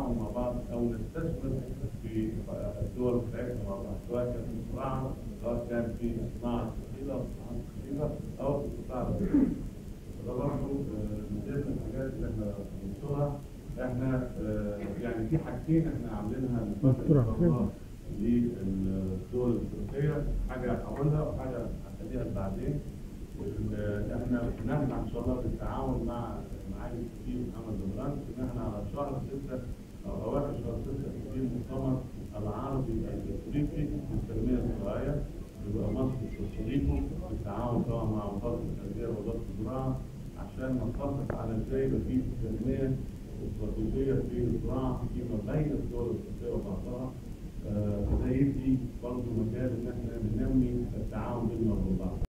نتعاون مع بعض او نستثمر في الدول بتاعتنا مع بعض سواء كان في الزراعه سواء كان في صناعه الثقيله والصناعات الخفيفه او في القطاع الخاص. ده برضه آه، من ضمن الحاجات اللي احنا بننشرها احنا آه، يعني في حاجتين احنا عاملينها الفتره ان شاء الله للدول الافريقيه حاجه هقولها وحاجه هخليها بعدين ال- احنا بنسمع ان شاء الله بالتعاون مع معالي السفير محمد جبران ان احنا على شهر 6 او اواخر شهر 6 في مؤتمر العربي الافريقي للتنميه الزراعيه يبقى مصر تستضيفه بالتعاون طبعا مع وزاره التربيه ووزاره الزراعه عشان نتفق على ازاي يبقى في تنميه استراتيجيه في الزراعه فيما بين الدول الافريقيه وبعضها آه، فده يدي برضه مجال ان احنا ننمي التعاون بيننا وبين بعض.